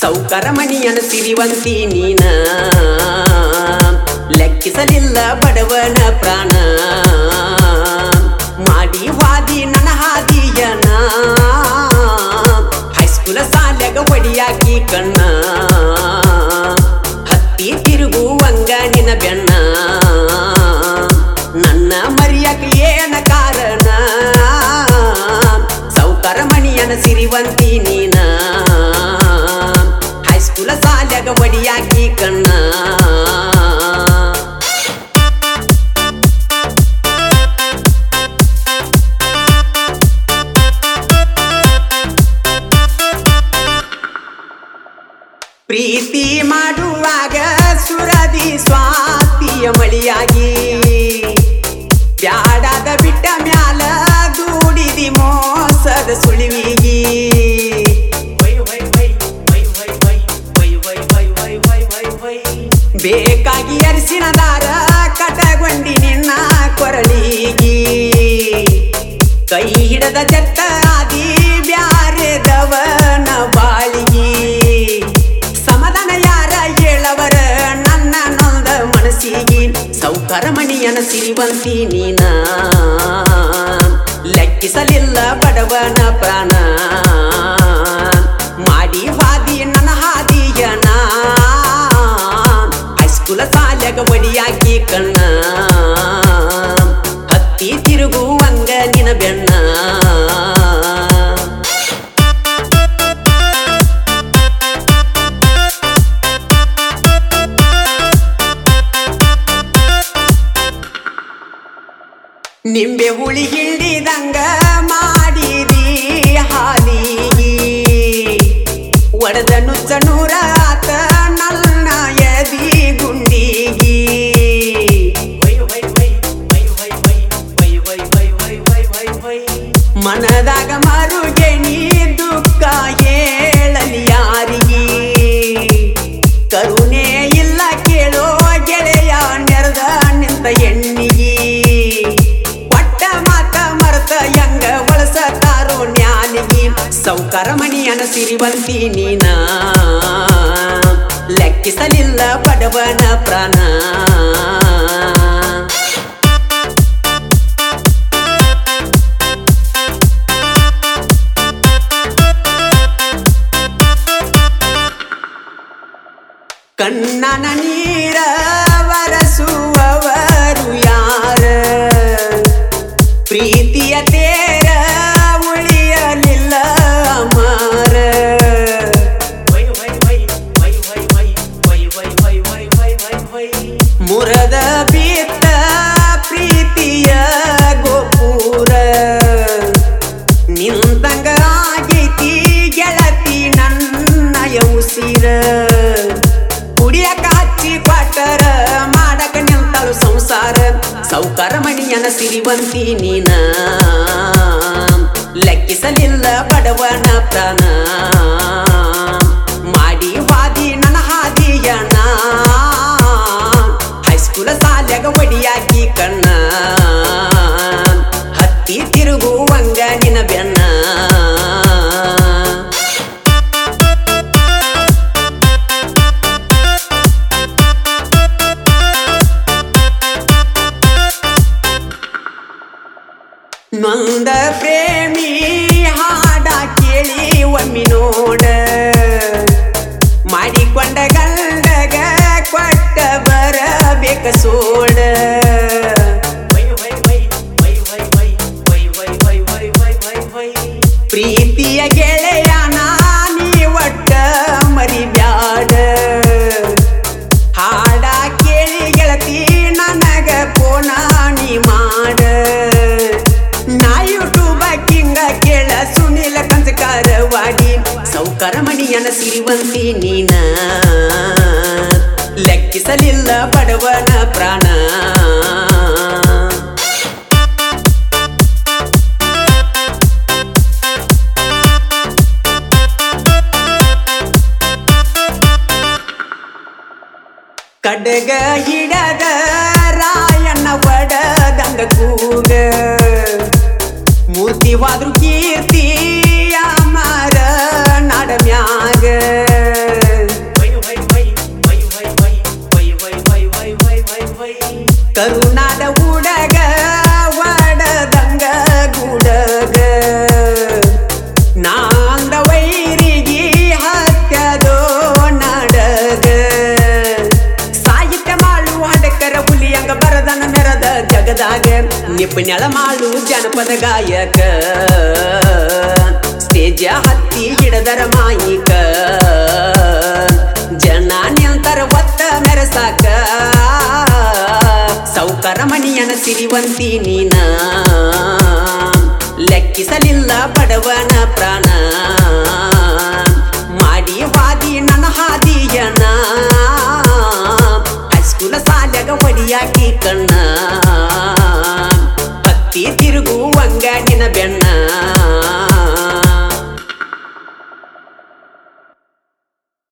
ಸೌಕರ ಮಣಿಯನ ಸಿರಿವಂತಿ ನೀನ ಲೆಕ್ಕಿಸಲಿಲ್ಲ ಬಡವನ ಪ್ರಾಣ ಮಾಡಿ ವಾದಿ ನನ್ನ ಹಾದಿಯನ ಹೈಸ್ಕೂಲ ಸಾಲ್ಯಾಗ ಒಡಿಯಾಕಿ ಕಣ್ಣ ಹತ್ತಿ ತಿರುಗುವಂಗ ನಿನ ಬೆಣ್ಣ ನನ್ನ ಮರಿಯಕ ಏನ ಕಾರಣ ಸೌಕರ ಮಣಿಯನ ಸಿರಿವಂತಿ ನೀನ ಹೈಸ್ಕೂಲ ಸಾಲ್ಯಾಗ ಒಡಿಯಾಕಿ ಕಣ್ಣ ಪ್ರೀತಿ ಮಾಡುವಾಗ ಸುರದಿ ಸ್ವಾತಿಯ ಮಳಿಯಾಗಿ ಬ್ಯಾಡಾದ ಬಿಟ್ಟ ಮ್ಯಾಲ ದೂಡಿದಿ ಮೋಸದ ಸುಳಿವಿಗಿ ಬೇಕಾಗಿ ಅರಿಸಿನ ದಾರ ಕಟಗೊಂಡಿ ನಿನ್ನ ಕೊರಳಿಗಿ ಕೈ ಹಿಡದ ಜಟ್ಟ ಆದಿ ಬ್ಯಾರೆದವನ ಬಾಳಿಗಿ ಸಮಾಧಾನ ಯಾರ ಹೇಳವರ ನನ್ನ ನೊಂದ ಮನಸ್ಸಿಗೆ ಸೌಕರ ಮಣಿಯನ ಸಿರಿವಂತಿ ನೀನ ಲೆಕ್ಕಿಸಲಿಲ್ಲ ಬಡವನ ಪ್ರಾಣ ಮಾಡಿ ಹಾದಿ ನನ್ನ ಹಾದಿಯನ ಹೈಸ್ಕೂಲ ಸಾಲ್ಯಾಗ ಬಡಿಯಾಕಿ ಕಣ್ಣ ಹತ್ತಿ ತಿರುಗುವಂಗ ನಿನ ಬೆಣ್ಣ ನಿಂಬೆ ಹುಳಿ ಹಿಡಿದಂಗ ಮಾಡಿದಿ ಹಾಲಿಗಿ ಒಡೆದ ನುಚ್ಚ ನೂರ ಆತ ನನ್ನ ಎದಿ ಗುಂಡಿಗಿ ಮನದಾಗ ಮರುಗೆಣಿ ದುಃಖ ಹೇಳಲಿ ಯಾರಿಗಿ ಕರುಣೆ ಇಲ್ಲ ಕೇಳೋ ಗೆಳೆಯ ನೆರೆದ ನಿಂತ ಎಣ್ಣಿಗಿ ಪಟ್ಟ ಮಾತ ಮರತ ಹೆಂಗ ಬಳಸತಾರೋ ನ್ಯಾನಿಗಿ ಸೌಕರ ಮಣಿಯನ ಸಿರಿವಂತಿ ನೀನ ಲೆಕ್ಕಿಸಲಿಲ್ಲ ಬಡವನ ಪ್ರಾಣ ಕಣ್ಣನ ನೀರ ವರಸುವವರು ಯಾರ ಪ್ರೀತಿಯ ತೇರ ಉಳಿಯಲಿಲ್ಲ ಅಮರ ಮುರದ ಬಿತ್ತ ಪ್ರೀತಿಯ ಗೋಪುರ ನಿಂತಂಗ ಆಗೈತಿ ಗೆಳತಿ ನನ್ನಯ ಉಸಿರ ಕುಡಿಯಕ ಹಚ್ಚಿ ಕ್ವಾಟರ ಮಾಡಕ ನಿಂತಳು ಸಂಸಾರ ಸೌಕರ ಮಣಿಯನ ಸಿರಿವಂತಿ ನೀನ ಲೆಕ್ಕಿಸಲಿಲ್ಲ ಬಡವನ ಪ್ರಾಣ ಮಾಡಿ ವಾದಿ ನನ್ನ ಹಾದಿಯನ ಹೈಸ್ಕೂಲ ಸಾಲ್ಯಾಗ ಒಡಿಯಾಕಿ ಕಣ್ಣ ಹತ್ತಿ ತಿರುಗುವಂಗ ನಿನ ಬೆಣ್ಣ ನೊಂದ ಪ್ರೇಮಿ ಹಾಡ ಕೇಳಿ ಒಮ್ಮಿ ನೋಡ ಮಾಡಿಕೊಂಡ ಗಂಡಗ ಕೊಟ್ಟ ಬರಬೇಕ ಸೋಡ ಪ್ರೀತಿಯ ಗೆಳೆಯನ ನೀ ಒಟ್ಟ ಮರಿಬ್ಯಾಡ ಹಾಡ ಕೇಳಿ ಗೆಳತಿ ನನಗ ಪೋನ ನೀ ಮಾಡ ನಾ ಯೂಟ್ಯೂಬ ಕಿಂಗ ಕೇಳ ಸುನಿಲ ಕಂಚಕಾರವಾಡಿ ಸೌಕರ ಮಣಿಯನ ಸಿರಿವಂತಿ ನೀನ ಲೆಕ್ಕಿಸಲಿಲ್ಲ ಬಡವನ ಪ್ರಾಣ ಕಡಗ ಹಿಡದ ರಾಯಣ್ಣ ಒಡದಂಗ ಕೂಗ ಮೂರ್ತಿವಾದ್ರು ಕೀರ್ತಿ ಅಮರ ನಡ ಮ್ಯಾಗ ನಾಡ ಹುಡಗ ಒಡದಂಗ ಗುಡಗ ನಾಂದ ವೈರಿಗೆ ಹತ್ಯದೋ ನಾಡಗ ಸಾಹಿತ್ಯ ಮಾಡು ಹಡಕರ ಹುಲಿಯಂಗ ಬರದನ ಮೆರದ ಜಗದಾಗ ನಿಪುಣಳ ಮಾಡು ಜನಪದ ಗಾಯಕ ಸ್ಟೇಜ ಹತ್ತಿ ಹಿಡದರ ಮಾಯಿಕ ಜನ ನಿಂತರ ಒತ್ತ ಮೆರಸಾಕ ಸೌಕರ ಮಣಿಯನ ಸಿರಿವಂತಿ ನೀನ ಲೆಕ್ಕಿಸಲಿಲ್ಲ ಬಡವನ ಪ್ರಾಣ ಮಾಡಿ ವಾದಿ ನನ್ನ ಹಾದಿಯನ ಹೈಸ್ಕೂಲ ಸಾಲ್ಯಾಗ ಹೊಡಿಯಾಕಿ ಕಣ್ಣ ಹತ್ತಿ ತಿರುಗುವಂಗ ನಿನ ಬೆಣ್ಣ